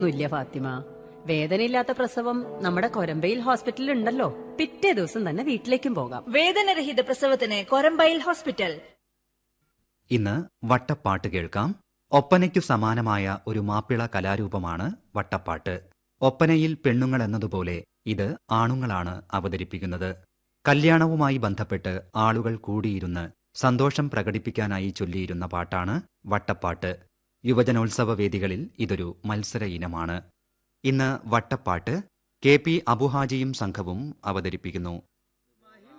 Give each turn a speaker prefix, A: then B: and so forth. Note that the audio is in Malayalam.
A: ഇല്ല ഫാത്തിമ വേദനയില്ലാത്ത പ്രസവം നമ്മുടെ കൊരമ്പയിൽ ഹോസ്പിറ്റലിൽ ഉണ്ടല്ലോ പിറ്റേ ദിവസം തന്നെ വീട്ടിലേക്കും പോകാം
B: വേദനരഹിത പ്രസവത്തിന് കൊരമ്പയിൽ ഹോസ്പിറ്റൽ
C: ഇന്ന് വട്ടപ്പാട്ട് കേൾക്കാം ഒപ്പനയ്ക്കു സമാനമായ ഒരു മാപ്പിള കലാരൂപമാണ് വട്ടപ്പാട്ട് ഒപ്പനയിൽ പെണ്ണുങ്ങൾ എന്നതുപോലെ ഇത് ആണുങ്ങളാണ് അവതരിപ്പിക്കുന്നത് കല്യാണവുമായി ബന്ധപ്പെട്ട് ആളുകൾ കൂടിയിരുന്ന് സന്തോഷം പ്രകടിപ്പിക്കാനായി ചൊല്ലിയിരുന്ന പാട്ടാണ് വട്ടപ്പാട്ട് യുവജനോത്സവ വേദികളിൽ ഇതൊരു മത്സര ഇനമാണ് ഇന്ന് വട്ടപ്പാട്ട് കെ പി അബുഹാജിയും സംഘവും അവതരിപ്പിക്കുന്നു